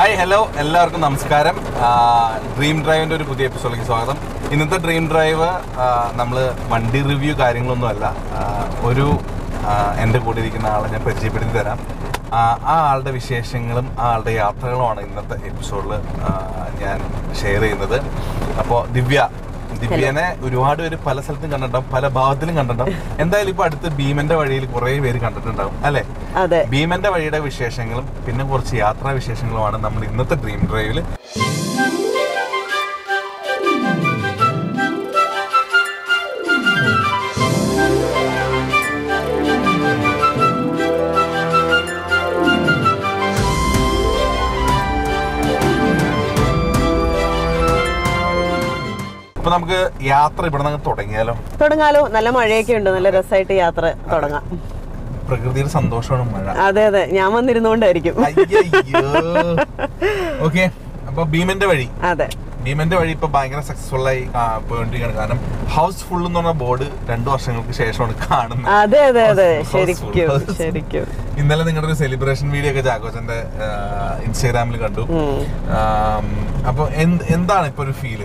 Hi hello എല്ലാവർക്കും നമസ്കാരം dream ഡ്രൈവിന്റെ ഒരു പുതിയ എപ്പിസോഡിലേക്ക് സ്വാഗതം ഇന്നത്തെ ഡ്രീം ഡ്രൈവ് നമ്മൾ വണ്ടി റിവ്യൂ കാര്യങ്ങളൊന്നുമല്ല ആ, ഒരു ആ, എൻ്റെ കൂടെ ഇരിക്കുന്ന ആളെ ഞാൻ പരിചയപ്പെടുത്തി തരാം ആ, ആ ആളുടെ വിശേഷങ്ങളും ആ ആളുടെ യാത്രകളുമാണ് ഇന്നത്തെ എപ്പിസോഡിൽ ഞാൻ ഷെയർ ചെയ്യുന്നത് അപ്പോൾ ദിവ്യ ദിവ്യനെ ഒരുപാട് പേര് പല സ്ഥലത്തും കണ്ടിട്ടുണ്ടാവും പല ഭാഗത്തിലും കണ്ടിട്ടുണ്ടാവും എന്തായാലും ഇപ്പൊ അടുത്ത് ഭീമന്റെ വഴിയിൽ കുറെ പേര് കണ്ടിട്ടുണ്ടാവും അല്ലെ അതെ ഭീമന്റെ വഴിയുടെ വിശേഷങ്ങളും പിന്നെ കുറച്ച് യാത്രാ വിശേഷങ്ങളുമാണ് നമ്മൾ ഇന്നത്തെ ഡ്രീം ഡ്രൈവില് അപ്പൊ നമുക്ക് യാത്ര ഇവിടെ നിന്ന് തുടങ്ങിയാലോ തുടങ്ങാലോ നല്ല മഴയൊക്കെ ഉണ്ട് നല്ല രസമായിട്ട് യാത്ര തുടങ്ങാം പ്രകൃതിയുടെ സന്തോഷമാണ് മഴ അതെ അതെ ഞാൻ വന്നിരുന്നോണ്ടായിരിക്കും അയ്യോ ഓക്കെ അപ്പൊ ഭീമന്റെ വഴി അതെ ഭീമന്റെ വഴി ഇപ്പൊ ഭയങ്കര സക്സസ്ഫുൾ ആയി ആ, പോയിക്കൊണ്ടിരിക്കുകയാണ് കാരണം ഹൗസ് ഫുൾ എന്ന് പറഞ്ഞ ബോർഡ് രണ്ടു വർഷങ്ങൾക്ക് ശേഷമാണ് കാണുന്നത് അതെ അതെ അതെ Houseful, ശരിക്കും houseful. ശരിക്കും ഇന്നലെ നിങ്ങളുടെ ഒരു സെലിബ്രേഷൻ വീഡിയോ ഒക്കെ ജാക്കോച്ചന്റെ ഇൻസ്റ്റാഗ്രാമിൽ കണ്ടു ഉം. ആം, അപ്പൊ എന്ത് എന്താണ് ഇപ്പൊ ഒരു ഫീല്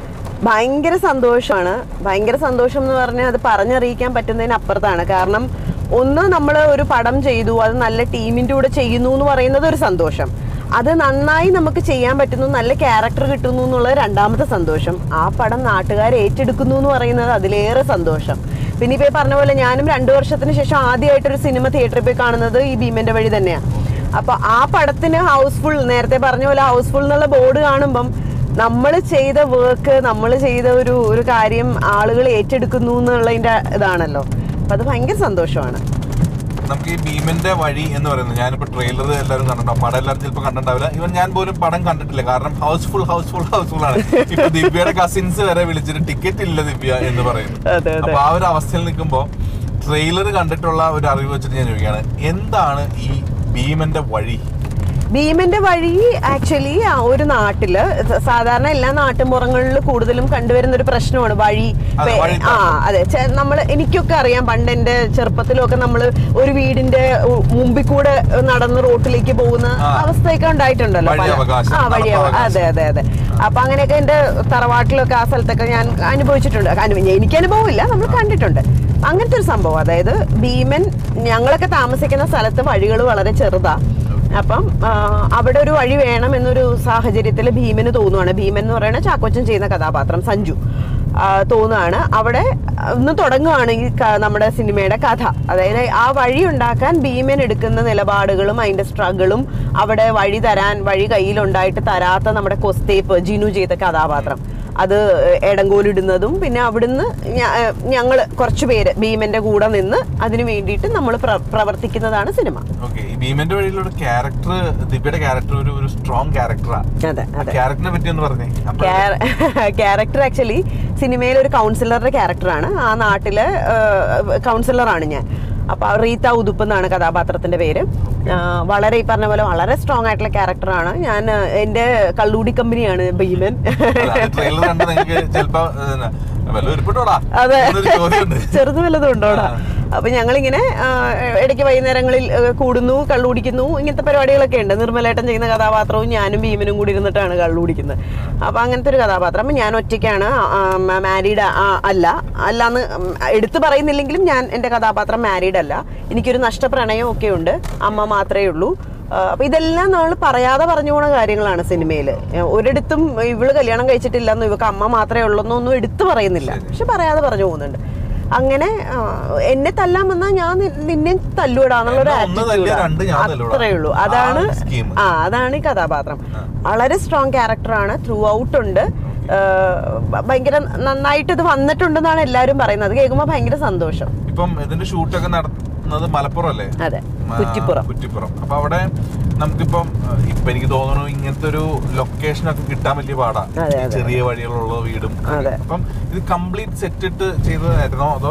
ഭയങ്കര സന്തോഷമാണ് ഭയങ്കര സന്തോഷം എന്ന് പറഞ്ഞാൽ അത് പറഞ്ഞറിയിക്കാൻ പറ്റുന്നതിന് അപ്പുറത്താണ് കാരണം ഒന്ന് നമ്മൾ ഒരു പടം ചെയ്തു അത് നല്ല ടീമിന്റെ കൂടെ ചെയ്യുന്നു എന്ന് പറയുന്നത് ഒരു സന്തോഷം അത് നന്നായി നമുക്ക് ചെയ്യാൻ പറ്റുന്നു നല്ല ക്യാരക്ടർ കിട്ടുന്നു എന്നുള്ളത് രണ്ടാമത്തെ സന്തോഷം ആ പടം നാട്ടുകാർ ഏറ്റെടുക്കുന്നു എന്ന് പറയുന്നത് അതിലേറെ സന്തോഷം പിന്നെ ഇപ്പൊ ഈ പറഞ്ഞ പോലെ ഞാനും രണ്ടു വർഷത്തിന് ശേഷം ആദ്യമായിട്ടൊരു സിനിമ തിയേറ്ററിൽ പോയി കാണുന്നത് ഈ ഭീമന്റെ വഴി തന്നെയാണ് അപ്പൊ ആ പടത്തിന് ഹൗസ്ഫുൾ നേരത്തെ പറഞ്ഞ പോലെ ഹൗസ്ഫുൾ എന്നുള്ള ബോർഡ് കാണുമ്പം നമ്മൾ ചെയ്ത വർക്ക് നമ്മൾ ചെയ്ത ഒരു ഒരു കാര്യം ആളുകൾ ഏറ്റെടുക്കുന്നു എന്നുള്ളതിന്റെ ഇതാണല്ലോ അപ്പൊ അത് ഭയങ്കര സന്തോഷമാണ് നമുക്ക് ഈ ഭീമന്റെ വഴി എന്ന് പറയുന്നത് ഞാനിപ്പോ ട്രെയിലർ എല്ലാവരും കണ്ടിട്ടുണ്ടാവും പടം എല്ലാവരും ചിലപ്പോൾ കണ്ടിട്ടുണ്ടാവില്ല ഇവൻ ഞാൻ പോലും പടം കണ്ടിട്ടില്ല കാരണം ഹൗസ്ഫുൾ ഹൗസ്ഫുൾ ഹൗസ്ഫുൾ ആണ് ഇപ്പൊ ദിവ്യയുടെ കസിൻസ് വരെ വിളിച്ചിട്ട് ടിക്കറ്റ് ഇല്ല ദിവ്യ എന്ന് പറയുന്നു അതെ അതെ അപ്പൊ ആ ഒരു അവസ്ഥയിൽ നിൽക്കുമ്പോ ട്രെയിലർ കണ്ടിട്ടുള്ള ഒരു അറിവ് വെച്ചിട്ട് ഞാൻ ചോദിക്കുകയാണ് എന്താണ് ഈ ഭീമന്റെ വഴി ഭീമന്റെ വഴി ആക്ച്വലി ഒരു നാട്ടില് സ- സാധാരണ എല്ലാ നാട്ടുമ്പുറങ്ങളിൽ കൂടുതലും കണ്ടുവരുന്ന ഒരു പ്രശ്നമാണ് വഴി അതെ, പേ- വഴി ആ അതെ ചെ- നമ്മള് എനിക്കൊക്കെ അറിയാം പണ്ട് എന്റെ ചെറുപ്പത്തിലൊക്കെ നമ്മൾ ഒരു വീടിന്റെ ഉ- മുമ്പിൽ കൂടെ നടന്ന് റോട്ടിലേക്ക് പോകുന്ന ആ. അവസ്ഥയൊക്കെ ഉണ്ടായിട്ടുണ്ടല്ലോ വഴി പല- അവകാശം, ആ വഴി അവ- നടപ്പവകാശം. അതെ അതെ അതെ അപ്പൊ അങ്ങനെയൊക്കെ എന്റെ തറവാട്ടിലൊക്കെ ആ സ്ഥലത്തൊക്കെ ഞാൻ അനുഭവിച്ചിട്ടുണ്ട് അനു- എനിക്ക് അനുഭവമില്ല നമ്മൾ കണ്ടിട്ടുണ്ട് അങ്ങനത്തെ ഒരു സംഭവം അതായത് ഭീമൻ ഞങ്ങളൊക്കെ താമസിക്കുന്ന സ്ഥലത്ത് വഴികൾ വളരെ ചെറുതാ അപ്പം ആ, അവിടെ ഒരു വഴി വേണം എന്നൊരു സാഹചര്യത്തിൽ ഭീമന് തോന്നുവാണ് ഭീമൻ എന്ന് പറയുന്ന ചാക്കോച്ചൻ ചെയ്യുന്ന കഥാപാത്രം സഞ്ജു ആ, തോന്നുകയാണ് അവിടെ ഒന്ന് തുടങ്ങുകയാണ് ഈ ക- നമ്മുടെ സിനിമയുടെ കഥ അതായത് ആ വഴി ഉണ്ടാക്കാൻ ഭീമൻ എടുക്കുന്ന നിലപാടുകളും അതിന്റെ സ്ട്രഗിളും അവിടെ വഴി തരാൻ വഴി കയ്യിലുണ്ടായിട്ട് തരാത്ത നമ്മുടെ കൊസ്തേപ്പ് ജിനു ചെയ്ത കഥാപാത്രം അത് എടങ്കോലിടുന്നതും പിന്നെ അവിടുന്ന് ഞങ്ങൾ കുറച്ച് പേര് ഭീമന്റെ കൂടെ നിന്ന് അതിനു വേണ്ടിയിട്ട് നമ്മൾ പ്രവർത്തിക്കുന്നതാണ് സിനിമ ഓക്കെ ഈ ഭീമന്റെ വഴിയിലുള്ള ക്യാരക്ടർ ദിവ്യയുടെ ക്യാരക്ടർ ഒരു ഒരു സ്ട്രോങ് ക്യാരക്ടറാണ് അതെ അതെ ക്യാരക്ടറിനെ പറ്റി ഒന്ന് പറഞ്ഞേ അപ്പൊ ക്യാരക്ടർ ആക്ച്വലി സിനിമയിൽ ഒരു കൗൺസിലറുടെ ക്യാരക്ടറാണ് ആ നാട്ടിലെ കൗൺസിലറാണ് ഞാൻ അപ്പൊ റീത്ത ഉതുപ്പ് എന്നാണ് കഥാപാത്രത്തിന്റെ പേര് ആ, വളരെ ഈ പറഞ്ഞ പോലെ വളരെ സ്ട്രോങ് ആയിട്ടുള്ള ക്യാരക്ടറാണ് ഞാൻ ആ, എന്റെ കള്ളൂടി കമ്പനിയാണ് ഭീമൻ ട്രെയിലർ കണ്ട് നിങ്ങൾക്ക് ചിലപ്പോ ഏഹ്, വല്ല ഉരുപ്പിട്ടോടാ അതെ എന്നൊരു ചോദ്യമുണ്ട് ചെറുത് വല്ലതും ഉണ്ടോടാ ആ. അപ്പൊ ഞങ്ങളിങ്ങനെ ആ, ഇടയ്ക്ക് വൈകുന്നേരങ്ങളിൽ ആ, കൂടുന്നു കള്ളുടിക്കുന്നു ഇങ്ങനത്തെ പരിപാടികളൊക്കെ ഉണ്ട് നിർമ്മലേട്ടൻ ചെയ്യുന്ന കഥാപാത്രവും ഞാനും ഭീമനും കൂടി ഇരുന്നിട്ടാണ് കള്ളുടിക്കുന്നത് അപ്പൊ അങ്ങനത്തെ ഒരു കഥാപാത്രം അപ്പൊ ഞാൻ ഒറ്റയ്ക്കാണ് മാരീഡ് അല്ല അല്ലാന്ന് ഉം, എടുത്തു പറയുന്നില്ലെങ്കിലും ഞാൻ എന്റെ കഥാപാത്രം മാരീഡ് അല്ല എനിക്കൊരു നഷ്ടപ്രണയം ഒക്കെ ഉണ്ട് അമ്മ മാത്രമേ ഉള്ളൂ ആ, അപ്പൊ ഇതെല്ലാം നമ്മൾ പറയാതെ പറഞ്ഞു പോണ കാര്യങ്ങളാണ് സിനിമയിൽ ഒരിടത്തും ഇവള് കല്യാണം കഴിച്ചിട്ടില്ലെന്നോ ഇവക്ക് അമ്മ മാത്രമേ ഉള്ളൂ എന്നൊന്നും എടുത്തു പറയുന്നില്ല പക്ഷെ പറയാതെ പറഞ്ഞു പോകുന്നുണ്ട് അങ്ങനെ ആ, എന്നെ തല്ലാൻ വന്നാൽ ഞാൻ നി- നിന്നെ തല്ലൂടാന്നുള്ളൊരു എന്നെ ഒന്ന് തല്ലിയാ രണ്ട് ഞാൻ attitude. തല്ലൂടാ. അത്രേ ഉള്ളൂ അതാണ് ആ scheme. ആ അതാണ് ഈ കഥാപാത്രം വളരെ സ്ട്രോങ് ക്യാരക്ടറാണ് ത്രൂ ഔട്ട് ഉണ്ട് ആ, ഭ- ഭയങ്കര നന്നായിട്ട് ഇത് വന്നിട്ടുണ്ടെന്നാണ് എല്ലാവരും പറയുന്നത് അത് കേൾക്കുമ്പോൾ ഭയങ്കര സന്തോഷം ഇപ്പം ഇതിന്റെ ഷൂട്ടൊക്കെ നടത്തുന്നത് മലപ്പുറം അല്ലേ അതെ ആ, കുറ്റിപ്പുറം കുറ്റിപ്പുറം അപ്പൊ അവിടെ നമുക്കിപ്പം അഹ് ഇപ്പൊ എനിക്ക് തോന്നുന്നു ഇങ്ങനത്തെ ഒരു ലൊക്കേഷൻ ഒക്കെ കിട്ടാൻ വലിയ പാടാ അതെ, ഈ അതെ. ചെറിയ വഴികളുള്ള വീടും അതെ. അപ്പം ഇത് കംപ്ലീറ്റ് സെറ്റ് ഇട്ട് ചെയ്തതായിരുന്നോ അതോ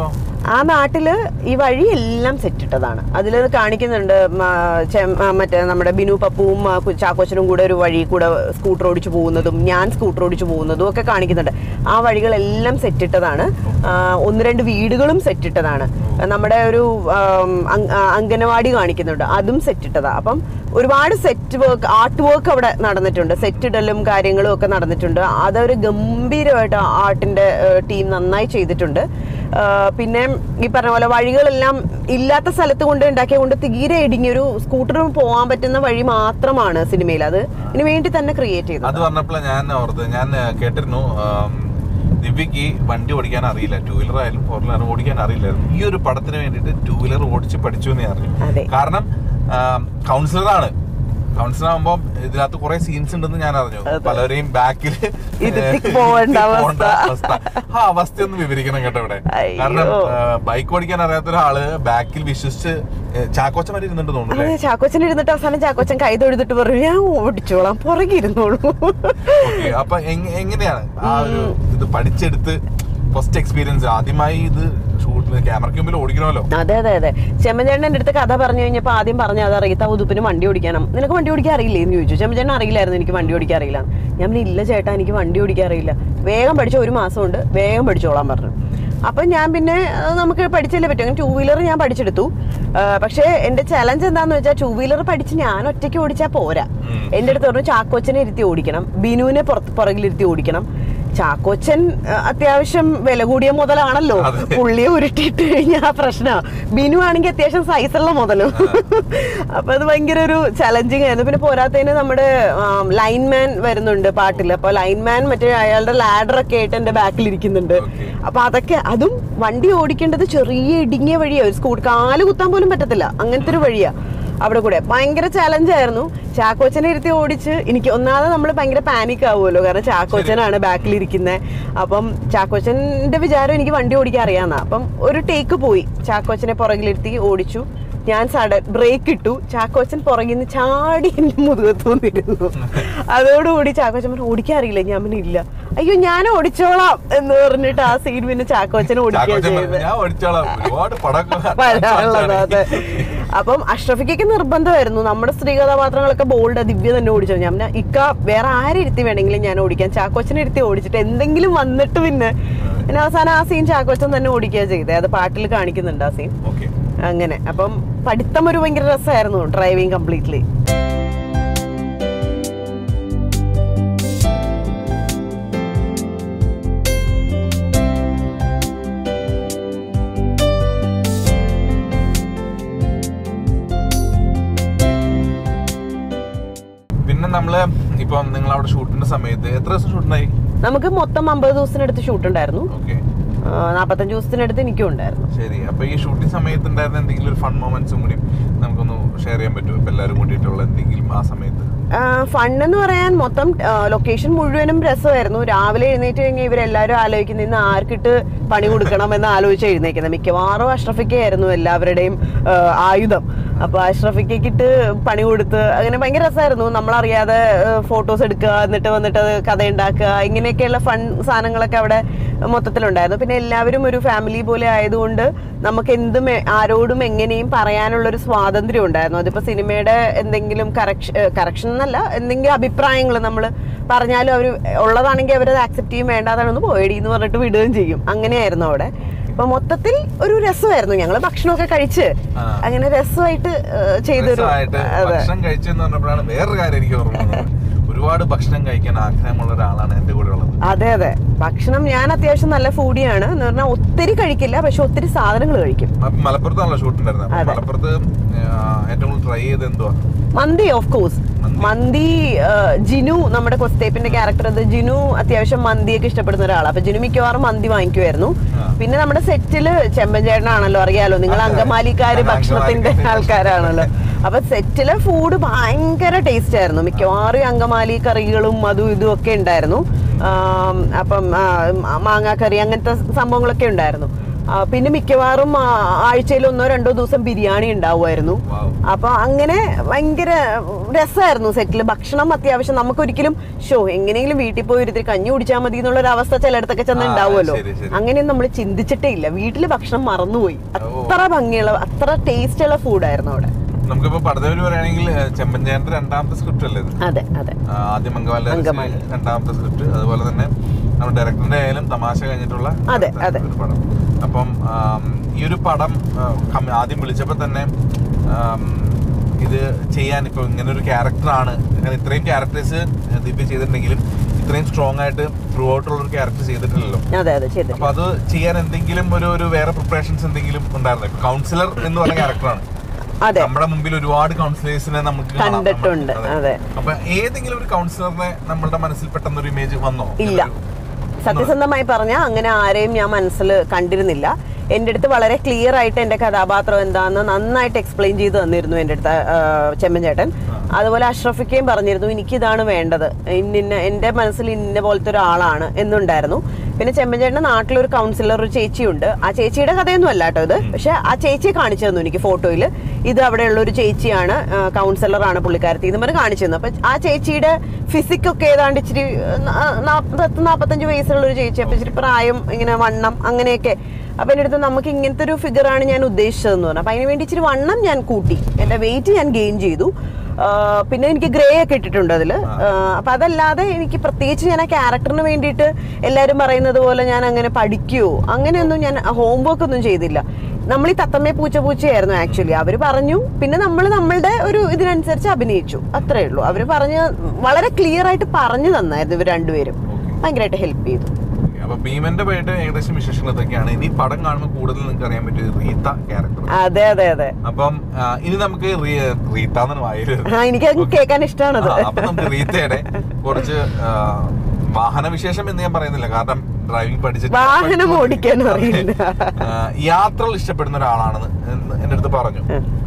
ആ നാട്ടില് ഈ വഴി എല്ലാം സെറ്റിട്ടതാണ് അതിൽ കാണിക്കുന്നുണ്ട് മ, ചെ- മ, മറ്റേ നമ്മുടെ ബിനു പപ്പുവും ആ, കു- ചാക്കോച്ചനും കൂടെ ഒരു വഴി കൂടെ സ്കൂട്ടർ ഓടിച്ചു പോകുന്നതും ഞാൻ സ്കൂട്ടർ ഓടിച്ചു പോകുന്നതും ഒക്കെ കാണിക്കുന്നുണ്ട് ആ വഴികളെല്ലാം സെറ്റിട്ടതാണ് ആ, ഒന്ന് രണ്ട് വീടുകളും സെറ്റിട്ടതാണ് നമ്മുടെ ഒരു ആം, അങ്- ആ, അംഗനവാടി കാണിക്കുന്നുണ്ട് അതും സെറ്റിട്ടതാ അപ്പം ഒരുപാട് സെറ്റ് വർക്ക് ആർട്ട് വർക്ക് അവിടെ നടന്നിട്ടുണ്ട് സെറ്റ് ഇടലും കാര്യങ്ങളും ഒക്കെ നടന്നിട്ടുണ്ട് അതൊരു ഗംഭീരമായിട്ട് ആർട്ടിന്റെ ടീം നന്നായി ചെയ്തിട്ടുണ്ട് ആ, പിന്നെ ഈ പറഞ്ഞ പോലെ വഴികളെല്ലാം ഇല്ലാത്ത സ്ഥലത്ത് കൊണ്ട് ഉണ്ടാക്കിയ കൊണ്ട് തീരെ ഇടുങ്ങിയ ഒരു സ്കൂട്ടറിന് പോകാൻ പറ്റുന്ന വഴി മാത്രമാണ് സിനിമയിൽ അത് ഇതിനു വേണ്ടി തന്നെ ക്രിയേറ്റ് ചെയ്തത് അത് പറഞ്ഞപ്പോൾ ഞാൻ ഓർത്ത് ഞാൻ ആ, കേട്ടിരുന്നു ആം, ദിവ്യക്ക് വണ്ടി ഓടിക്കാൻ അറിയില്ല ടൂ വീലർ ആയാലും ഫോർ വീലർ ഓടിക്കാൻ അറിയില്ലായിരുന്നു ഈ ഒരു പടത്തിന് വേണ്ടിയിട്ട് ടൂ വീലർ ഓടിച്ച് പഠിച്ചു എന്ന് ഞാൻ അറിഞ്ഞു അതെ കാരണം കൗൺസിലറാണ് കൗൺസിലർ ആകുമ്പോൾ ഇതിനകത്ത് കുറെ സീൻസ് ഉണ്ടെന്ന് ഞാൻ അറിഞ്ഞു പലരെയും ബാക്കിൽ ഇരുത്തി പോവേണ്ട അവസ്ഥ. അവസ്ഥ ആ അവസ്ഥ ഒന്ന് വിവരിക്കണം കേട്ടോ ഇവിടെ അയ്യോ. കാരണം ബൈക്ക് ഓടിക്കാൻ അറിയാത്ത ഒരാള് ബാക്കിൽ വിശ്വസിച്ച് ഏ, ചാക്കോച്ചൻ വരെ ഇരുന്നിട്ട് തോന്നുന്നു അതെ ചാക്കോച്ചൻ ഇരുന്നിട്ട് അവസാനം ചാക്കോച്ചൻ കൈ തൊഴുതിട്ട് പറഞ്ഞു ഞാൻ ഓടിച്ചോളാം പുറകിരുന്നോളൂ ഓക്കെ അപ്പൊ എങ്- എങ്ങനെയാണ് ആ ഒരു ഇത് പഠിച്ചെടുത്ത് ഫസ്റ്റ് എക്സ്പീരിയൻസ് ആദ്യമായി ഇത് ഷൂട്ട് ക്യാമറയ്ക്ക് മുമ്പിൽ ഓടിക്കണമല്ലോ അതെ അതെ അതെ ചെമ്മചേട്ടൻ എൻ്റെ അടുത്ത് കഥ പറഞ്ഞു കഴിഞ്ഞപ്പോൾ ആദ്യം പറഞ്ഞ അത് അറിയത്ത ഉതുപ്പിന് വണ്ടി ഓടിക്കണം നിനക്ക് വണ്ടി ഓടിക്കാൻ അറിയില്ലേ എന്ന് ചോദിച്ചു ചെമ്മചേട്ടൻ അറിയില്ലായിരുന്നു എനിക്ക് വണ്ടി ഓടിക്കാൻ അറിയില്ല ഞാൻ പറഞ്ഞു ഇല്ല ചേട്ടാ എനിക്ക് വണ്ടി ഓടിക്കാൻ അറിയില്ല വേഗം പഠിച്ച ഒരു മാസം കൊണ്ട് വേഗം പഠിച്ചോളാൻ പറഞ്ഞു അപ്പം ഞാൻ പിന്നെ അത് നമുക്ക് പഠിച്ചല്ലേ പറ്റും അങ്ങനെ ടൂ വീലർ ഞാൻ പഠിച്ചെടുത്തു ആ, പക്ഷേ എൻ്റെ ചലഞ്ച് എന്താന്ന് വെച്ചാൽ ടൂ വീലർ പഠിച്ച് ഞാൻ ഒറ്റയ്ക്ക് ഓടിച്ചാൽ പോരാ ഉം. എൻ്റെ അടുത്ത് പറഞ്ഞു ചാക്കോച്ചനെ ഇരുത്തി ഓടിക്കണം ബിനുവിനെ പുറത്ത് പുറകിലിരുത്തി ഓടിക്കണം ചാക്കോച്ചൻ ആ, അത്യാവശ്യം വില കൂടിയ മുതലാണല്ലോ അതെ. പുള്ളിയെ ഉരുട്ടിയിട്ട് കഴിഞ്ഞാൽ പ്രശ്നമാണ് ബിനു ആണെങ്കിൽ അത്യാവശ്യം സൈസുള്ള മുതലും അപ്പൊ അത് ഭയങ്കര ഒരു ചലഞ്ചിങ് ആയിരുന്നു പിന്നെ പോരാത്തതിന് നമ്മുടെ ലൈൻമാൻ വരുന്നുണ്ട് പാട്ടിൽ അപ്പൊ ലൈൻമാൻ മറ്റേ അയാളുടെ ലാഡർ ഒക്കെ ആയിട്ട് എന്റെ ബാക്കിൽ ഇരിക്കുന്നുണ്ട് Okay. അപ്പൊ അതൊക്കെ അതും വണ്ടി ഓടിക്കേണ്ടത് ചെറിയ ഇടുങ്ങിയ വഴിയാ ഒരു സ്കൂട്ട് കാല് കുത്താൻ പോലും പറ്റത്തില്ല അങ്ങനത്തെ ഒരു വഴിയാ അവിടെ കൂടെ ഭയങ്കര ചലഞ്ച് ആയിരുന്നു ചാക്കോച്ചനെ ഇരുത്തി ഓടിച്ച് എനിക്ക് ഒന്നാമത് നമ്മൾ ഭയങ്കര പാനിക് ആവുമല്ലോ കാരണം ചാക്കോച്ചനാണ് ബാക്കിൽ ഇരിക്കുന്നത് അപ്പം ചാക്കോച്ചന്റെ വിചാരം എനിക്ക് വണ്ടി ഓടിക്കാൻ അറിയാന്നാ അപ്പം ഒരു ടേക്ക് പോയി ചാക്കോച്ചനെ പുറകിലിരുത്തി ഓടിച്ചു ഞാൻ സഡൻ ബ്രേക്ക് ഇട്ടു ചാക്കോച്ചൻ പുറകിൽ നിന്ന് ചാടി എന്റെ മുതുകത്ത് വന്നിരുന്നു അതോടുകൂടി ചാക്കോച്ചൻ പറഞ്ഞു ഓടിക്കാൻ അറിയില്ല ഞാൻ പിന്നെ ഇല്ല അയ്യോ ഞാൻ ഓടിച്ചോളാം എന്ന് പറഞ്ഞിട്ട് ആ സീൻ പിന്നെ ചാക്കോച്ചനെ ഓടിക്കുക ചാക്കോച്ചൻ ചെയ്തത് പറഞ്ഞു, ഞാൻ ഓടിച്ചോളാം ഒരുപാട് പടക്കം വരാനുള്ളത് അതെ അപ്പം അഷ്റഫിക്കൊക്കെ നിർബന്ധമായിരുന്നു നമ്മുടെ സ്ത്രീ കഥാപാത്രങ്ങളൊക്കെ ബോൾഡ് ദിവ്യ തന്നെ ഓടിച്ചു ഞാൻ പിന്നെ ഇക്ക വേറെ ആരെ ഇരുത്തി വേണമെങ്കിലും ഞാൻ ഓടിക്കാം ചാക്കോച്ചനെ ഇരുത്തി ഓടിച്ചിട്ട് എന്തെങ്കിലും വന്നിട്ട് പിന്നെ പിന്നെ അവസാനം ആ സീൻ ചാക്കോച്ചൻ തന്നെ ഓടിക്കുക ചെയ്തേ അത് പാട്ടിൽ കാണിക്കുന്നുണ്ട് ആ സീൻ ഓക്കെ അങ്ങനെ അപ്പം പഠിത്തം ഒരു ഭയങ്കര രസമായിരുന്നു ഡ്രൈവിംഗ് കംപ്ലീറ്റ്ലി പിന്നെ നമ്മള് ഇപ്പം നിങ്ങൾ അവിടെ ഷൂട്ടിന്റെ സമയത്ത് എത്ര ദിവസം ഷൂട്ടുണ്ടായി നമുക്ക് മൊത്തം അമ്പത് ദിവസത്തിനടുത്ത് ഷൂട്ട് ഉണ്ടായിരുന്നു ഓക്കെ ആ, നാപ്പത്തഞ്ച് ദിവസത്തിനടുത്ത് എനിക്കും ഉണ്ടായിരുന്നു ശരി അപ്പൊ ഈ ഷൂട്ടിംഗ് സമയത്ത് ഉണ്ടായിരുന്ന എന്തെങ്കിലും ഒരു ഫൺ മൊമെന്റ്സും കൂടി നമുക്കൊന്ന് ഷെയർ ചെയ്യാൻ പറ്റുമോ ഇപ്പൊ എല്ലാവരും കൂടിയിട്ടുള്ള എന്തെങ്കിലും ആ സമയത്ത് ഫണ്ട് എന്ന് പറയാൻ മൊത്തം ലൊക്കേഷൻ മുഴുവനും രസമായിരുന്നു രാവിലെ എഴുന്നേറ്റ് കഴിഞ്ഞാൽ ഇവരെല്ലാവരും ആലോചിക്കുന്നത് ഇന്ന് ആർക്കിട്ട് പണി കൊടുക്കണം എന്ന് ആലോചിച്ച് എഴുന്നേക്കുന്നത് മിക്കവാറും അഷ്റഫിക്കായിരുന്നു എല്ലാവരുടെയും ആ, ആയുധം അപ്പൊ അഷ്റഫിക്കിട്ട് പണി കൊടുത്ത് അങ്ങനെ ഭയങ്കര രസമായിരുന്നു നമ്മളറിയാതെ ഫോട്ടോസ് എടുക്കുക എന്നിട്ട് വന്നിട്ട് അത് കഥ ഉണ്ടാക്കുക ഇങ്ങനെയൊക്കെയുള്ള ഫൺ സാധനങ്ങളൊക്കെ അവിടെ മൊത്തത്തിലുണ്ടായിരുന്നു പിന്നെ എല്ലാവരും ഒരു ഫാമിലി പോലെ ആയതുകൊണ്ട് നമുക്ക് എന്തും എ- ആരോടും എങ്ങനെയും പറയാനുള്ള ഒരു സ്വാതന്ത്ര്യം ഉണ്ടായിരുന്നു അതിപ്പോ സിനിമയുടെ എന്തെങ്കിലും കറക്ഷൻ കറക്ഷൻ എന്നല്ല എന്തെങ്കിലും അഭിപ്രായങ്ങൾ നമ്മൾ പറഞ്ഞാലും അവർ ഉള്ളതാണെങ്കിൽ അവരത് ആക്സെപ്റ്റ് ചെയ്യും വേണ്ടാതാണെന്ന് പോയടി എന്ന് പറഞ്ഞിട്ട് വിടുകയും ചെയ്യും അങ്ങനെയായിരുന്നു അവിടെ അപ്പൊ മൊത്തത്തിൽ ഒരു രസമായിരുന്നു ഞങ്ങൾ ഭക്ഷണമൊക്കെ കഴിച്ച് ആ. അങ്ങനെ രസമായിട്ട് ഏഹ്, ചെയ്തൊരു രസമായിട്ട് അതെ ഭക്ഷണം കഴിച്ചെന്ന് പറഞ്ഞപ്പോഴാണ് വേറൊരു കാര്യം എനിക്ക് ഓർമ്മ വന്നത് ഒരുപാട് ഭക്ഷണം കഴിക്കാൻ ആഗ്രഹമുള്ള ഒരാളാണ് എന്റെ കൂടെ ഉള്ളത് അതെ അതെ ഭക്ഷണം ഞാൻ അത്യാവശ്യം നല്ല ഫുഡിയാണ് എന്ന് പറഞ്ഞാൽ ഒത്തിരി കഴിക്കില്ല പക്ഷെ ഒത്തിരി സാധനങ്ങൾ കഴിക്കും അപ്പൊ മലപ്പുറത്താണല്ലോ ഷൂട്ട് ഉണ്ടായിരുന്നത് അപ്പൊ അതെ. മലപ്പുറത്ത് ആ, ഏറ്റവും കൂടുതൽ ട്രൈ ചെയ്ത് എന്തുവാ മന്തി ഓഫ് കോഴ്സ് മന്തി. മന്തി ആ, ജിനു നമ്മുടെ കൊസ്തേപ്പിന്റെ ക്യാരക്ടർ അത് ജിനു അത്യാവശ്യം മന്തിയൊക്കെ ഇഷ്ടപ്പെടുന്ന ഒരാളാണ് അപ്പൊ ജിനു മിക്കവാറും മന്തി വാങ്ങിക്കുമായിരുന്നു ആ. പിന്നെ നമ്മുടെ സെറ്റില് ചെമ്പൻചേട്ടനാണല്ലോ അറിയാലോ നിങ്ങൾ അതെ. അങ്കമാലിക്കാര് ഞങ്ങൾ ഭക്ഷണത്തിന്റെ അങ്കമാലിക്കാര്. ആൾക്കാരാണല്ലോ അപ്പൊ സെറ്റിലെ ഫുഡ് ഭയങ്കര ടേസ്റ്റ് ആയിരുന്നു മിക്കവാറും അങ്കമാലി കറികളും അതും ഇതും ഒക്കെ ഉണ്ടായിരുന്നു ആം, അപ്പം ആ, മാങ്ങാക്കറി അങ്ങനത്തെ സംഭവങ്ങളൊക്കെ ഉണ്ടായിരുന്നു ആ, പിന്നെ മിക്കവാറും ആ, ആഴ്ചയിൽ ഒന്നോ രണ്ടോ ദിവസം ബിരിയാണി ഉണ്ടാവുമായിരുന്നു Wow. അപ്പൊ അങ്ങനെ ഭയങ്കര രസമായിരുന്നു സെറ്റിൽ ഭക്ഷണം അത്യാവശ്യം നമുക്കൊരിക്കലും ഷോ എങ്ങനെയെങ്കിലും വീട്ടിൽ പോയി ഒരിത്തിരി കഞ്ഞി കുടിച്ചാൽ മതി എന്നുള്ള ഒരു അവസ്ഥ ചിലയിടത്തൊക്കെ ചെന്ന് ആ, ഉണ്ടാവുമല്ലോ ശരി, ശരി. അങ്ങനെയൊന്നും നമ്മൾ ചിന്തിച്ചിട്ടേ ഇല്ല വീട്ടിൽ ഭക്ഷണം മറന്നുപോയി അത്ര ഭംഗിയുള്ള അത്ര ടേസ്റ്റ് ഉള്ള ഫുഡായിരുന്നു അവിടെ നമുക്കിപ്പോ പടതവര് പറയുകയാണെങ്കിൽ ചെമ്പഞ്ചേന്റെ രണ്ടാമത്തെ സ്ക്രിപ്റ്റ് അല്ലേ ഇത് അതെ അതെ ആ, ആദ്യം മംഗവാല അങ്കമാലി. രണ്ടാമത്തെ സ്ക്രിപ്റ്റ് അതുപോലെ തന്നെ നമ്മുടെ ഡയറക്ടറിന്റെ ആയാലും തമാശ കഴിഞ്ഞിട്ടുള്ള അതെ, അടുത്ത അതെ. ഒരു പടം അപ്പം ആം, ഈ ഒരു പടം ആ, കം- ആദ്യം വിളിച്ചപ്പോൾ തന്നെ ആം, ഇത് ചെയ്യാൻ ഇപ്പൊ ഇങ്ങനെ ഒരു ക്യാരക്ടറാണ് അങ്ങനെ ഇത്രയും ക്യാരക്ടേഴ്സ് ദിവ്യ ചെയ്തിട്ടുണ്ടെങ്കിലും ഇത്രയും സ്ട്രോങ് ആയിട്ട് ത്രൂ ഔട്ടുള്ള ഒരു ക്യാരക്ടർ ചെയ്തിട്ടില്ലല്ലോ അതെ അതെ ചെയ്തു അപ്പൊ അത് ചെയ്യാൻ എന്തെങ്കിലും ഒരു ഒരു വേറെ പ്രിപ്പറേഷൻസ് എന്തെങ്കിലും ഉണ്ടായിരുന്നു കൗൺസിലർ എന്ന് പറഞ്ഞ ക്യാരക്ടറാണ് അതെ നമ്മുടെ മുമ്പിൽ ഒരുപാട് കൗൺസിലേഴ്സിനെ നമുക്ക് കാണാം. കണ്ടിട്ടുണ്ട്, നമുക്ക് അതെ. അപ്പൊ ഏതെങ്കിലും ഒരു കൗൺസിലറിനെ നമ്മളുടെ മനസ്സിൽ പെട്ടെന്ന് ഒരു ഇമേജ് വന്നോ ഇല്ല സത്യസന്ധമായി പറഞ്ഞാൽ അങ്ങനെ ആരെയും ഞാൻ മനസ്സിൽ കണ്ടിരുന്നില്ല എൻ്റെ അടുത്ത് വളരെ ക്ലിയർ ആയിട്ട് എൻ്റെ കഥാപാത്രം എന്താണെന്ന് നന്നായിട്ട് എക്സ്പ്ലെയിൻ ചെയ്ത് തന്നിരുന്നു എൻ്റെ അടുത്ത് ആ, ചെമ്മൻ ചേട്ടൻ അതുപോലെ അഷ്റഫിക്കയും പറഞ്ഞിരുന്നു എനിക്കിതാണ് വേണ്ടത് ഇന്ന എൻ്റെ മനസ്സിൽ ഇന്ന പോലത്തെ ഒരാളാണ് എന്നുണ്ടായിരുന്നു പിന്നെ ചെമ്മൻചേട്ടൻ്റെ നാട്ടിലൊരു കൗൺസിലർ ഒരു ചേച്ചിയുണ്ട് ആ ചേച്ചിയുടെ കഥയൊന്നും അല്ല കേട്ടോ ഇത് പക്ഷെ ആ ചേച്ചിയെ കാണിച്ചു തന്നു എനിക്ക് ഫോട്ടോയിൽ ഇത് അവിടെയുള്ള ഒരു ചേച്ചിയാണ് കൗൺസിലറാണ് പുള്ളിക്കാരത്തി എന്ന് പറഞ്ഞ് കാണിച്ചു തന്നു അപ്പൊ ആ ചേച്ചിയുടെ ഫിസിക് ഒക്കെ ഏതാണ്ട് ഇച്ചിരി നാ- നാപ്പത്തി നാപ്പത്തഞ്ച് വയസ്സുള്ള ഒരു ചേച്ചി അപ്പൊ ഇച്ചിരി പ്രായം ഇങ്ങനെ വണ്ണം അങ്ങനെയൊക്കെ അപ്പൊ എൻ്റെ അടുത്ത് നമുക്ക് ഇങ്ങനത്തെ ഒരു ഫിഗറാണ് ഞാൻ ഉദ്ദേശിച്ചതെന്ന് പറഞ്ഞു അപ്പൊ അതിന് വേണ്ടി ഇച്ചിരി വണ്ണം ഞാൻ കൂട്ടി എൻ്റെ വെയിറ്റ് ഞാൻ ഗെയിൻ ചെയ്തു ആ, പിന്നെ എനിക്ക് ഗ്രേ ഒക്കെ ഇട്ടിട്ടുണ്ട് അതില് ആ, അപ്പൊ അതല്ലാതെ എനിക്ക് പ്രത്യേകിച്ച് ഞാൻ ആ ക്യാരക്ടറിന് വേണ്ടിയിട്ട് എല്ലാരും പറയുന്നത് പോലെ ഞാൻ അങ്ങനെ പഠിക്കുകയോ അങ്ങനെയൊന്നും ഞാൻ ഹോംവർക്ക് ഒന്നും ചെയ്തില്ല നമ്മൾ ഈ തത്തമ്മയെ പൂച്ച പൂച്ചയായിരുന്നു ആക്ച്വലി അവർ പറഞ്ഞു പിന്നെ നമ്മൾ നമ്മളുടെ ഒരു ഇതിനനുസരിച്ച് അഭിനയിച്ചു അത്രേ ഉള്ളൂ അവർ പറഞ്ഞ് വളരെ ക്ലിയർ ആയിട്ട് പറഞ്ഞു തന്നായിരുന്നു ഇവർ രണ്ടുപേരും ഭയങ്കരമായിട്ട് ഹെൽപ്പ് ചെയ്തു അപ്പൊ ഭീമന്റെ പോയിട്ട് ഏകദേശം വിശേഷങ്ങൾ ഇതൊക്കെയാണ് ഇനി പടം കാണുമ്പോൾ കൂടുതൽ നിങ്ങൾക്ക് അറിയാൻ പറ്റിയത് റീത്ത ക്യാരക്ടർ അതെ അതെ അതെ അപ്പം ആ, ഇനി നമുക്ക് റീ- റീത്ത എന്നാണ് വായില് ആ എനിക്ക് അത് കേൾക്കാൻ ഇഷ്ടമാണത് ആ, അപ്പൊ നമുക്ക് റീത്തയുടെ കുറച്ച് ആ, വാഹന വിശേഷം എന്ന് ഞാൻ പറയുന്നില്ല കാരണം ഡ്രൈവിംഗ് പഠിച്ചിട്ട് വാഹനം ഓടിക്കാനും അറിയില്ല ആ, യാത്രകൾ ഇഷ്ടപ്പെടുന്ന ഒരാളാണെന്ന് എന്ന് എന്റെ അടുത്ത് പറഞ്ഞു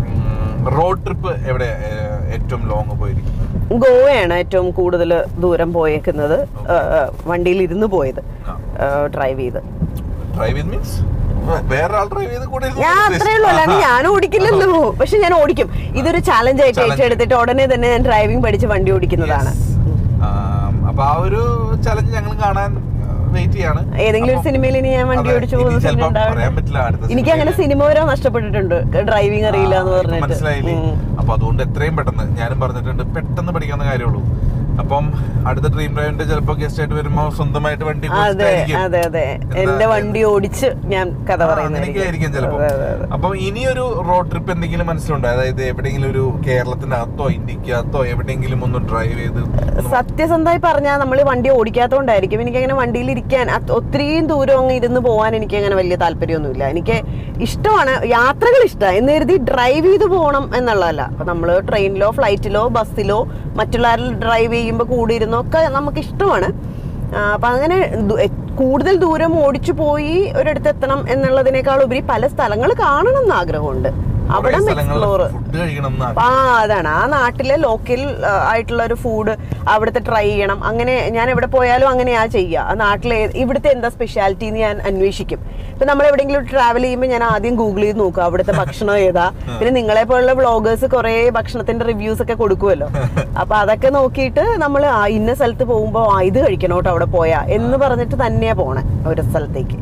റോഡ് ട്രിപ്പ് എവിടെ ഏ, ഏറ്റവും ലോങ് പോയിരിക്കുന്നത് ഗോവയാണ് ഏറ്റവും കൂടുതൽ ദൂരം പോയേക്കുന്നത് വണ്ടിയിൽ ഇരുന്ന് പോയത് ഡ്രൈവ് ചെയ്ത് ഡ്രൈവ് ചെയ്ത് മീൻസ് വേറൊരാൾ ഡ്രൈവ് ചെയ്ത് കൂടെ ഇരുന്ന് ഞാൻ അത്രേ ഉള്ളൂ അല്ലാണ്ട് ഞാൻ ഓടിക്കില്ലല്ലോ പക്ഷെ ഞാൻ ഓടിക്കും ഇതൊരു ചലഞ്ച് ആയിട്ട് Challenge. ഏറ്റെടുത്തിട്ട് ഉടനെ തന്നെ ഞാൻ ഡ്രൈവിംഗ് പഠിച്ച് വണ്ടി ഓടിക്കുന്നതാണ് ആം, അപ്പൊ ആ ഒരു ചലഞ്ച് ഞങ്ങൾ കാണാൻ വെയിറ്റ് ചെയ്യാണ് ഏതെങ്കിലും ഒരു അപ്പം- സിനിമയിൽ ഇനി ഞാൻ വണ്ടി അതെ, ഓടിച്ചു ഇനി പോകുന്ന ചിലപ്പം സിനിമ പറയാൻ പറ്റില്ല അടുത്ത എനിക്ക് അങ്ങനെ സിനിമയില്. സിനിമ വരെ നഷ്ടപ്പെട്ടിട്ടുണ്ട് ഡ്രൈവിംഗ് അറിയില്ല എന്ന് ആ, ഇപ്പൊ പറഞ്ഞിട്ട് മനസ്സിലായില്ലേ ഉം. അപ്പൊ അതുകൊണ്ട് എത്രയും പെട്ടെന്ന് ഞാനും പറഞ്ഞിട്ടുണ്ട് പെട്ടെന്ന് പഠിക്കാവുന്ന കാര്യമുള്ളൂ അപ്പം അടുത്ത ഡ്രീം ഡ്രൈവിന്റെ ചിലപ്പോ ഗസ്റ്റ് ആയിട്ട് വരുമ്പോ സ്വന്തമായിട്ട് വണ്ടി അതെ കൊടുത്തിട്ടായിരിക്കും. അതെ അതെ എന്താ- എന്റെ വണ്ടി ഓടിച്ച് ഞാൻ കഥ ആ, അങ്ങനെയൊക്കെ ആയിരിക്കും ചിലപ്പോ പറയുന്നത് അതെ, അതെ. അപ്പൊ ഇനിയൊരു റോഡ് ട്രിപ്പ് എന്തെങ്കിലും മനസ്സിലുണ്ടോ അതായത് എവിടെയെങ്കിലും ഒരു കേരളത്തിന്റെ അകത്തോ ഇന്ത്യക്കകത്തോ എവിടെയെങ്കിലും ഒന്ന് ഡ്രൈവ് ചെയ്ത് ഒന്ന് സത്യസന്ധമായി പറഞ്ഞാൽ നമ്മൾ വണ്ടി ഓടിക്കാത്തതുകൊണ്ടായിരിക്കും എനിക്ക് അങ്ങനെ വണ്ടിയിൽ ഇരിക്കാൻ അത് ഒത്തിരിയും ദൂരം അങ്ങ് ഇരുന്ന് പോകാൻ എനിക്ക് അങ്ങനെ വലിയ താല്പര്യമൊന്നുമില്ല എനിക്ക് ഇഷ്ടമാണ് യാത്രകൾ ഇഷ്ടമാണ് എന്ന് കരുതി ഡ്രൈവ് ചെയ്ത് പോകണം എന്നുള്ളതല്ല അപ്പൊ നമ്മൾ ട്രെയിനിലോ ഫ്ലൈറ്റിലോ ബസ്സിലോ മറ്റുള്ളവരിൽ ഡ്രൈവ് ചെയ്യുമ്പോൾ കൂടി ഇരുന്നോ ഒക്കെ നമുക്ക് ഇഷ്ടമാണ് ആ, അപ്പൊ അങ്ങനെ ദു- എ- കൂടുതൽ ദൂരം ഓടിച്ചു പോയി ഒരിടത്ത് എത്തണം എന്നുള്ളതിനേക്കാൾ ഉപരി പല സ്ഥലങ്ങൾ കാണണം എന്ന് ആഗ്രഹമുണ്ട് കുറേ അവിടെ സ്ഥലങ്ങളിൽ എക്സ്പ്ലോർ ഫുഡ് കഴിക്കണം എന്ന് ആ അതാണ് ആ നാട്ടിലെ ലോക്കൽ ആയിട്ടുള്ള ഒരു ഫുഡ് അവിടുത്തെ ട്രൈ ചെയ്യണം അങ്ങനെ ഞാൻ എവിടെ പോയാലും അങ്ങനെയാ ചെയ്യുക ആ നാട്ടിലെ ഇവിടുത്തെ എന്താ സ്പെഷ്യാലിറ്റി എന്ന് ഞാൻ അന്വേഷിക്കും ഇപ്പൊ നമ്മൾ എവിടെയെങ്കിലും ട്രാവൽ ചെയ്യുമ്പോൾ ഞാൻ ആദ്യം ഗൂഗിൾ ചെയ്ത് നോക്കുക അവിടുത്തെ ഭക്ഷണം ഏതാ പിന്നെ നിങ്ങളെ പോലുള്ള വ്ളോഗേഴ്സ് കുറെ ഭക്ഷണത്തിന്റെ റിവ്യൂസ് ഒക്കെ കൊടുക്കുമല്ലോ അപ്പൊ അതൊക്കെ നോക്കിയിട്ട് നമ്മൾ ഇന്ന സ്ഥലത്ത് പോകുമ്പോൾ ആ ഇത് കഴിക്കണം കേട്ടോ അവിടെ പോയാ എന്ന് പറഞ്ഞിട്ട് തന്നെയാ പോണേ ഒരു സ്ഥലത്തേക്ക്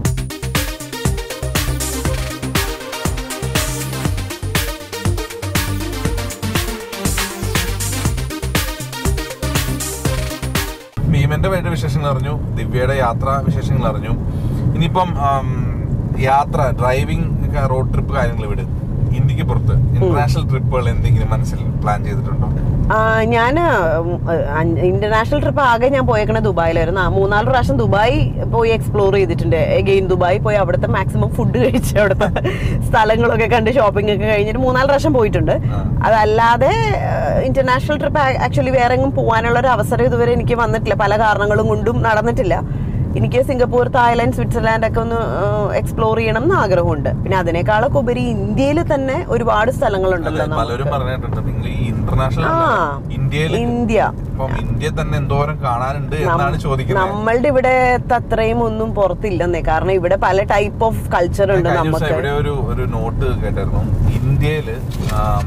ഭീമന്റെ വേണ്ട വിശേഷങ്ങൾ അറിഞ്ഞു ദിവ്യയുടെ യാത്രാ വിശേഷങ്ങൾ അറിഞ്ഞു ഇനിയിപ്പം ആം, യാത്ര ഡ്രൈവിംഗ് റോഡ് ട്രിപ്പ് കാര്യങ്ങൾ വിട് ഇന്ത്യക്ക് പുറത്ത് ഇന്റർനാഷണൽ ട്രിപ്പുകൾ എന്തെങ്കിലും മനസ്സിൽ പ്ലാൻ ചെയ്തിട്ടുണ്ടോ ഞാൻ ഇന്റർനാഷണൽ ട്രിപ്പ് ആകെ ഞാൻ പോയേക്കണ ദുബായിലായിരുന്നു ആ മൂന്നാല് പ്രാവശ്യം ദുബായ് പോയി എക്സ്പ്ലോർ ചെയ്തിട്ടുണ്ട് എഗെയിൻ ദുബായ് പോയി അവിടുത്തെ മാക്സിമം ഫുഡ് കഴിച്ച് അവിടുത്തെ സ്ഥലങ്ങളൊക്കെ കണ്ട് ഷോപ്പിംഗ് ഒക്കെ കഴിഞ്ഞിട്ട് മൂന്നാല് പ്രാവശ്യം പോയിട്ടുണ്ട് ആ. അതല്ലാതെ ഇന്റർനാഷണൽ ട്രിപ്പ് ആക്ച്വലി വേറെ എങ്ങും പോകാനുള്ള ഒരു അവസരം ഇതുവരെ എനിക്ക് വന്നിട്ടില്ല പല കാരണങ്ങളും കൊണ്ടും നടന്നിട്ടില്ല എനിക്ക് സിംഗപ്പൂർ തായ്ലാൻഡ് സ്വിറ്റ്സർലാൻഡ് ഒക്കെ ഒന്ന് എക്സ്പ്ലോർ ചെയ്യണം എന്ന് ആഗ്രഹമുണ്ട് പിന്നെ അതിനേക്കാളൊക്കെ ഉപരി ഇന്ത്യയിൽ തന്നെ ഒരുപാട് അല്ലെ സ്ഥലങ്ങളുണ്ടല്ലോ പലരും നമുക്ക് പറഞ്ഞിട്ടുണ്ട് നിങ്ങൾ ഈ ഇന്റർനാഷണൽ ആ. ഇന്ത്യയിൽ ഇന്ത്യ ഇപ്പം ഇന്ത്യ തന്നെ എന്തോരം കാണാനുണ്ട് എന്നാണ് ചോദിക്കുന്നത് നമ്മളുടെ ഇവിടെ അത്രയും ഒന്നും പുറത്തില്ലെന്നേ കാരണം ഇവിടെ പല ടൈപ്പ് ഓഫ് കൾച്ചർ ഉണ്ട് കഴിഞ്ഞ ദിവസം നമുക്ക് എവിടെ ഒരു ഒരു നോട്ട് കേട്ടായിരുന്നു ഇന്ത്യയില് ആം,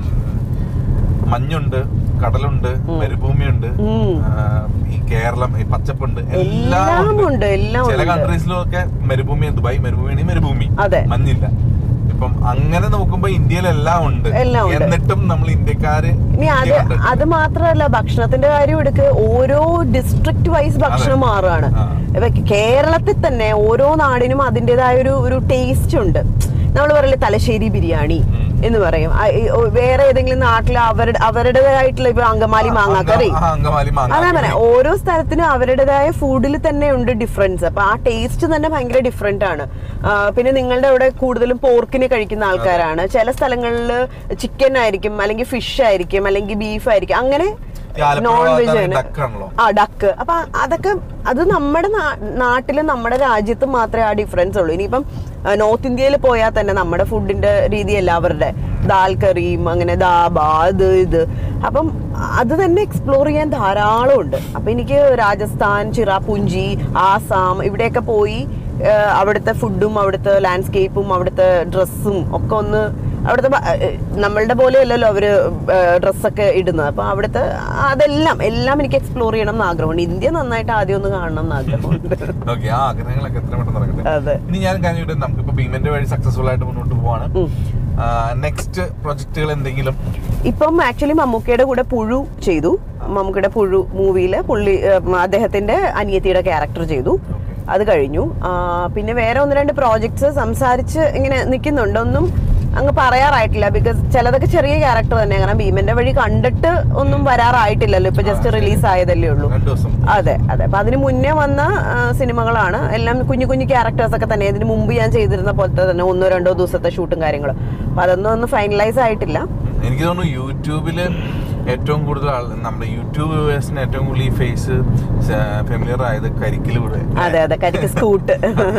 മഞ്ഞുണ്ട് കടലുണ്ട് മരുഭൂമിയുണ്ട് ഉം. ആം, ഈ കേരളം ഈ പച്ചപ്പുണ്ട് എല്ലാം എല്ലാം ഉണ്ട് ഉണ്ട് എല്ലാം ചില ഉണ്ട് കൺട്രീസിലൊക്കെ മരുഭൂമി ദുബായ് മരുഭൂമിയാണ് മരുഭൂമി അതെ. മഞ്ഞില്ല ഇപ്പം അങ്ങനെ നോക്കുമ്പോ ഇന്ത്യയിലെല്ലാം ഉണ്ട് എല്ലാം ഉണ്ട്. എന്നിട്ടും നമ്മൾ ഇന്ത്യക്കാര് ഇനി അത് ഇന്ത്യ കണ്ടിട്ടില്ല. അത് മാത്രമല്ല ഭക്ഷണത്തിന്റെ കാര്യം എടുക്ക് ഓരോ ഡിസ്ട്രിക്ട് വൈസ് ഭക്ഷണം മാറുകയാണ് ആ. ഇപ്പൊ കേരളത്തിൽ തന്നെ ഓരോ നാടിനും അതിൻ്റെതായ ഒരു ഒരു ടേസ്റ്റ് ഉണ്ട് നമ്മൾ പറയില്ലേ തലശ്ശേരി ബിരിയാണി ഉം. എന്ന് പറയും ആ, ഈ, ഓ, വേറെ ഏതെങ്കിലും നാട്ടിൽ അവരുടെ അവരുടേതായിട്ടുള്ള ഇപ്പൊ അങ്കമാലി മാങ്ങാക്കറി ആ, അങ്കമാലി മാങ്ങ അതാ പറയാം ഓരോ സ്ഥലത്തിനും അവരുടേതായ ഫുഡിൽ തന്നെ ഉണ്ട് ഡിഫറൻസ് അപ്പൊ ആ ടേസ്റ്റ് തന്നെ ഭയങ്കര ഡിഫറെന്റ് ആണ് ആ, പിന്നെ നിങ്ങളുടെ അവിടെ കൂടുതലും പോർക്കിന് കഴിക്കുന്ന ആൾക്കാരാണ് ചില സ്ഥലങ്ങളിൽ ചിക്കൻ ആയിരിക്കും അല്ലെങ്കിൽ ഫിഷ് ആയിരിക്കും അല്ലെങ്കിൽ ബീഫ് ആയിരിക്കും അങ്ങനെ ഈ ആലപ്പുഴ നോൺ വെജ് ഭാഗത്താണ് ആണ് ഡക്കാണല്ലോ ആ ഡക്ക് അപ്പൊ അതൊക്കെ അത് നമ്മുടെ നാ- നാട്ടിലും നമ്മുടെ രാജ്യത്തും മാത്രമേ ആ ഡിഫറൻസ് ഉള്ളൂ ഇനിയിപ്പം ആ, നോർത്ത് ഇന്ത്യയിൽ പോയാൽ തന്നെ നമ്മുടെ ഫുഡിന്റെ രീതിയല്ല അവരുടെ ദാൽ കറിയും അങ്ങനെ ദാബ അത് ഇത് അപ്പം അത് തന്നെ എക്സ്പ്ലോർ ചെയ്യാൻ ധാരാളം ഉണ്ട് അപ്പൊ എനിക്ക് രാജസ്ഥാൻ ചിറാപുഞ്ചി ആസാം ഇവിടെയൊക്കെ പോയി ആ, അവിടുത്തെ ഫുഡും അവിടുത്തെ ലാൻഡ്സ്കേപ്പും അവിടുത്തെ ഡ്രസ്സും ഒക്കെ ഒന്ന് അവിടുത്തെ ഭ- ഏ, നമ്മളുടെ പോലെ അല്ലല്ലോ അവര് ഡ്രസ്സൊക്കെ ഇടുന്നത് അപ്പൊ അവിടുത്തെ അതെല്ലാം എല്ലാം എനിക്ക് എക്സ്പ്ലോർ ചെയ്യണം എന്ന് ആഗ്രഹമുണ്ട് ഇന്ത്യ നന്നായിട്ട് ആദ്യം ഒന്ന് കാണണം എന്ന് ആഗ്രഹമുണ്ട് ഓക്കെ ആ ആഗ്രഹങ്ങളൊക്കെ എത്ര പെട്ടെന്ന് നടക്കട്ടെ അതെ ഇനി ഞാൻ കഴിഞ്ഞിട്ട് നമുക്കിപ്പോ ഭീമന്റെ വഴി സക്സസ്ഫുൾ ആയിട്ട് മുന്നോട്ട് പോവാണ് ഉം. നെക്സ്റ്റ് പ്രൊജക്ടുകൾ എന്തെങ്കിലും ഇപ്പം ആക്ച്വലി മമ്മൂക്കയുടെ കൂടെ പുഴു ചെയ്തു മമ്മൂക്കയുടെ പുഴു മൂവിയില് പുള്ളി ഏഹ്, അദ്ദേഹത്തിന്റെ അനിയത്തിയുടെ ക്യാരക്ടർ ചെയ്തു അത് കഴിഞ്ഞു ആ, പിന്നെ വേറെ ഒന്ന് രണ്ട് പ്രോജക്ട്സ് സംസാരിച്ച് ഇങ്ങനെ നിൽക്കുന്നുണ്ട് ഒന്നും അങ്ങ് പറയാറായിട്ടില്ല ബിക്കോസ് ചിലതൊക്കെ ചെറിയ ക്യാരക്ടർ തന്നെ കാരണം ഭീമന്റെ വഴി കണ്ടിട്ട് ഒന്നും വരാറായിട്ടില്ലല്ലോ ഇപ്പൊ ജസ്റ്റ് റിലീസ് ആയതല്ലേ ഉള്ളൂ രണ്ടു ദിവസം അതെ അതെ അപ്പൊ അതിന് മുന്നേ വന്ന ആ, സിനിമകളാണ് എല്ലാം കുഞ്ഞു കുഞ്ഞു ക്യാരക്ടേഴ്സ് ഒക്കെ തന്നെ ഇതിന് മുമ്പ് ഞാൻ ചെയ്തിരുന്ന പോലത്തെ തന്നെ ഒന്നോ രണ്ടോ ദിവസത്തെ ഷൂട്ടും കാര്യങ്ങളും അപ്പൊ അതൊന്നും ഒന്ന് ഫൈനലൈസ് ആയിട്ടില്ല എനിക്ക് തോന്നുന്നു യൂട്യൂബില് ഏറ്റവും കൂടുതൽ ആൾ നമ്മുടെ യൂട്യൂബ് വ്യൂവേഴ്സിന് ഏറ്റവും കൂടുതൽ ഈ ഫേസ് ഫെമിലിയർ ആയത് കരിക്കിലൂടെ അതെ അതെ കരിക്ക് സ്കൂട്ട്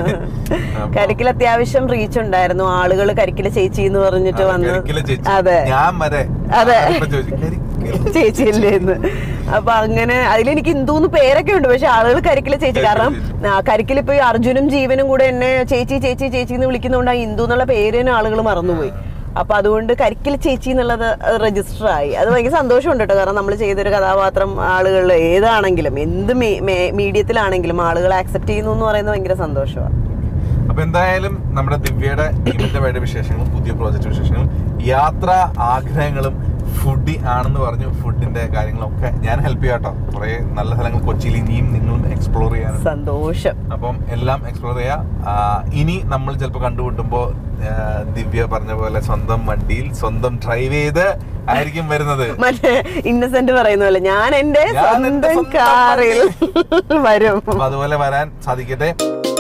കരിക്കിൽ അത്യാവശ്യം റീച്ച് ഉണ്ടായിരുന്നു ആളുകൾ കരിക്കിലെ ചേച്ചി എന്ന് പറഞ്ഞിട്ട് വന്ന് കരിക്കിലെ ചേച്ചി അതെ ഞാൻ വരെ അതെ. ആരൊക്കെ ചോദിച്ചു, "കരിക്കില?" ചേച്ചിയല്ലേ എന്ന് അപ്പൊ അങ്ങനെ അതിലെനിക്ക് ഇന്ദുന്ന് പേരൊക്കെ ഉണ്ട് പക്ഷെ ആളുകൾ കരിക്കിലെ ചേച്ചി കാരണം ആ, കരിക്കിൽ ഇപ്പൊ ഈ അർജുനും ജീവനും കൂടെ എന്നെ ചേച്ചി ചേച്ചി ചേച്ചി എന്ന് വിളിക്കുന്നതുകൊണ്ട് ആ ഇന്ദു എന്നുള്ള പേര് തന്നെ ആളുകൾ മറന്നുപോയി അപ്പൊ അതുകൊണ്ട് കരിക്കിൽ ചേച്ചി എന്നുള്ളത് രജിസ്റ്റർ ആയി അത് ഭയങ്കര സന്തോഷമുണ്ട് കേട്ടോ കാരണം നമ്മൾ ചെയ്തൊരു കഥാപാത്രം ആളുകൾ ഏതാണെങ്കിലും എന്ത് മീഡിയത്തിലാണെങ്കിലും ആളുകൾ ആക്സെപ്റ്റ് ചെയ്യുന്നു എന്ന് പറയുന്നത് ഭയങ്കര സന്തോഷമാണ് അപ്പൊ എന്തായാലും നമ്മുടെ ദിവ്യയുടെ ടീമിന്റെ വേണ്ട വിശേഷങ്ങളും പുതിയ പ്രോജക്റ്റ് വിശേഷങ്ങളും യാത്രാ ആഗ്രഹങ്ങളും ഫുഡി ആണെന്ന് പറഞ്ഞു ഫുഡിന്റെ കാര്യങ്ങളൊക്കെ ഞാൻ ഹെൽപ്പ് ചെയ്യാം കേട്ടോ കുറെ നല്ല സ്ഥലങ്ങൾ കൊച്ചിയിൽ ഇനിയും നിങ്ങളും എക്സ്പ്ലോർ ചെയ്യാനുണ്ട് സന്തോഷം അപ്പം എല്ലാം എക്സ്പ്ലോർ ചെയ്യാം ആ, ഇനി നമ്മൾ ചിലപ്പോൾ കണ്ടുമുട്ടുമ്പോൾ ദിവ്യ പറഞ്ഞ പോലെ സ്വന്തം വണ്ടിയിൽ സ്വന്തം ഡ്രൈവ് ചെയ്ത് ആയിരിക്കും വരുന്നത് മറ്റേ ഇന്നസെന്റ് പറയുന്ന പോലെ ഞാൻ എന്റെ ഞാൻ എന്റെ സ്വന്തം സ്വന്തം കാറിൽ വരും അപ്പൊ അതുപോലെ വരാൻ സാധിക്കട്ടെ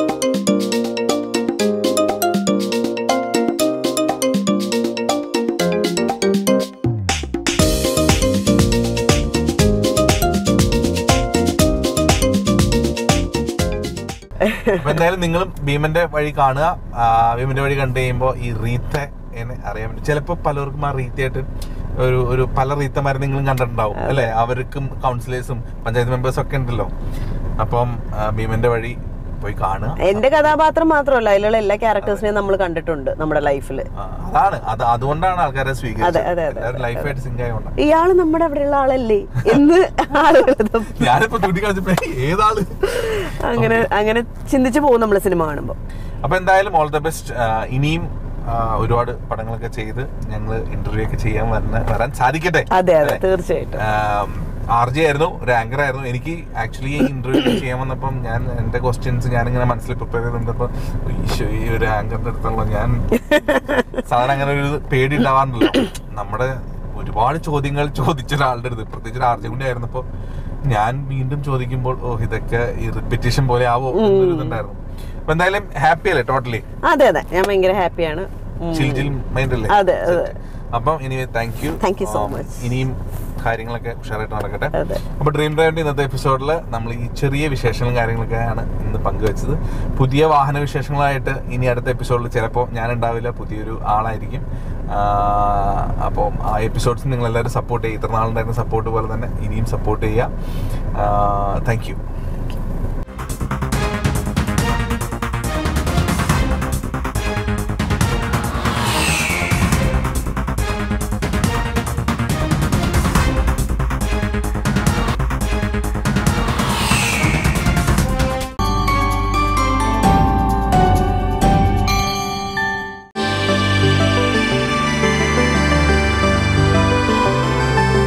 അപ്പൊ എന്തായാലും നിങ്ങളും ഭീമന്റെ വഴി കാണുക ആ, ഭീമന്റെ വഴി കണ്ടു കഴിയുമ്പോൾ ഈ റീത്തെ എന്നെ അറിയാൻ പറ്റും ചിലപ്പോൾ പലർക്കും ആ റീത്തയായിട്ട് ഒരു ഒരു പല റീത്തമാരെ നിങ്ങളും കണ്ടിട്ടുണ്ടാവും അല്ലെ അവർക്കും കൗൺസിലേഴ്സും പഞ്ചായത്ത് മെമ്പേഴ്സും ഒക്കെ ഉണ്ടല്ലോ അപ്പം ആ, ഭീമന്റെ വഴി പോയി കാണുക എന്റെ കഥാപാത്രം മാത്രമല്ല അതിലുള്ള എല്ലാ ക്യാരക്ടേഴ്സിനെയും നമ്മൾ കണ്ടിട്ടുണ്ട് നമ്മുടെ ലൈഫിൽ ആ, അതാണ് അത് അതുകൊണ്ടാണ് ആൾക്കാരെ അതെ, സ്വീകരിച്ചത് അതെ, അതെ, എല്ലാവരും ലൈഫായിട്ട് സിങ്ക് ആയതുകൊണ്ടാണ് ഇയാള് നമ്മുടെ അവിടെയുള്ള ആളല്ലേ എന്ന് ആളുകൾ ഞാനിപ്പോ തുടി കളിച്ചപ്പോ ഏതാള് അങ്ങനെ അങ്ങനെ ചിന്തിച്ചു പോകും നമ്മൾ സിനിമ കാണുമ്പോൾ അപ്പൊ എന്തായാലും ഓൾ ദ ബെസ്റ്റ് ഇനിയും ആ, ഒരുപാട് പടങ്ങളൊക്കെ ചെയ്ത് ഞങ്ങൾ ഇന്റർവ്യൂ ഒക്കെ ചെയ്യാൻ വരണ വരാൻ സാധിക്കട്ടെ അതെ അതെ തീർച്ചയായിട്ടും ആർ ജെ ആയിരുന്നു ഒരു ആങ്കർ ആയിരുന്നു എനിക്ക് ആക്ച്വലി ഇന്റർവ്യൂ ചെയ്യാൻ വന്നപ്പം ഞാൻ എന്റെ ക്വസ്റ്റ്യൻസ് ഞാൻ ഇങ്ങനെ മനസ്സിൽ പ്രിപ്പയർ ചെയ്തിട്ടുണ്ടപ്പോ ഈശോ ഈ ഒരു ആങ്കറിന്റെ അടുത്തുള്ള ഞാൻ സാധാരണ അങ്ങനെ ഒരു പേടി ഉണ്ടാവാറുണ്ടല്ലോ നമ്മുടെ ഒരുപാട് ചോദ്യങ്ങൾ ചോദിച്ച ഒരാളുടെ അടുത്ത് പ്രത്യേകിച്ച് ഒരു ആർ ജെ കൂടി ആയിരുന്നപ്പോ ഞാൻ വീണ്ടും ചോദിക്കുമ്പോൾ ഓ ഇതൊക്കെ ഈ റിപ്പറ്റീഷൻ പോലെ ആവോ എന്നൊരു ഇതുണ്ടായിരുന്നു അപ്പൊ എന്തായാലും ഹാപ്പി അല്ലേ ടോട്ടലി അതെ അതെ ഞാൻ ഭയങ്കര ഹാപ്പിയാണ് ചിൽ ചിൽ മൈൻഡ് അല്ലേ അതെ, അതെ. അപ്പം ഇനി thank you Thank you so much. ഇനിയും കാര്യങ്ങളൊക്കെ ഉഷാറായിട്ട് നടക്കട്ടെ അതെ അപ്പൊ ഡ്രീം ഡ്രൈവിന്റെ ഇന്നത്തെ എപ്പിസോഡിൽ നമ്മൾ ഈ ചെറിയ വിശേഷങ്ങളും കാര്യങ്ങളൊക്കെയാണ് ഇന്ന് പങ്കുവെച്ചത് പുതിയ വാഹന വിശേഷങ്ങളായിട്ട് ഇനി അടുത്ത എപ്പിസോഡിൽ ചിലപ്പോൾ ഞാൻ ഉണ്ടാവില്ല പുതിയൊരു ആളായിരിക്കും അപ്പോൾ ആ എപ്പിസോഡ്സ് നിങ്ങൾ എല്ലാവരും സപ്പോർട്ട് ചെയ്യുക ഇത്ര നാളുണ്ടായിരുന്ന സപ്പോർട്ട് പോലെ തന്നെ ഇനിയും സപ്പോർട്ട് ചെയ്യുക താങ്ക് യു